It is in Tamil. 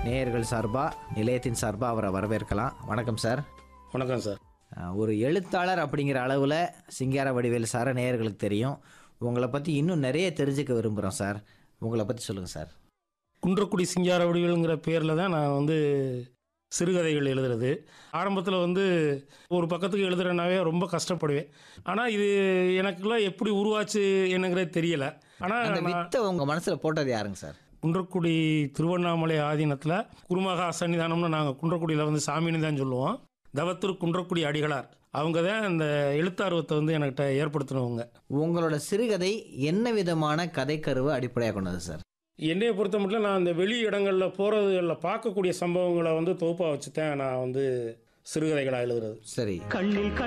நேயர்கள் சார்பாக நிலையத்தின் சார்பாக அவரை வரவேற்கலாம் வணக்கம் சார் வணக்கம் சார் அஹ், ஒரு எழுத்தாளர் அப்படிங்கிற அளவில் சிங்கார வடிவேல் சார நேயர்களுக்கு தெரியும் உங்களை பற்றி இன்னும் நிறைய தெரிஞ்சுக்க விரும்புகிறோம் சார் உங்களை பற்றி சொல்லுங்கள் சார் குன்றக்குடி சிங்கார வடிவேலுங்கிற பேரில் தான் நான் வந்து சிறுகதைகள் எழுதுறது ஆரம்பத்தில் வந்து ஒரு பக்கத்துக்கு எழுதுறேனாவே ரொம்ப கஷ்டப்படுவேன் ஆனால் இது எனக்குலாம் எப்படி உருவாச்சு என்னங்கிறது தெரியலை அந்த ஆனால் வித்தை உங்கள் மனசில் போட்டது யாருங்க சார் குன்றக்குடி திருவண்ணாமலை ஆதீனத்தில் குருமகா சன்னிதானம்னு நாங்கள் குன்றக்குடியில் வந்து சாமின்னு தான் சொல்லுவோம் தவத்திரு குன்றக்குடி அடிகளார் அவங்க தான் இந்த எழுத்தார்வத்தை வந்து என்கிட்ட ஏற்படுத்தினவங்க உங்களோட சிறுகதை என்ன விதமான கதைக்கருவை அடிப்படையாக கொண்டது சார் என்னையை பொறுத்த மட்டும் நான் அந்த வெளி இடங்களில் போகிறதுகளில் பார்க்கக்கூடிய சம்பவங்களை வந்து தொகுப்பாக வச்சு தான் நான் வந்து சிறுகதைகளாக எழுதுறது சரி கண்ணில்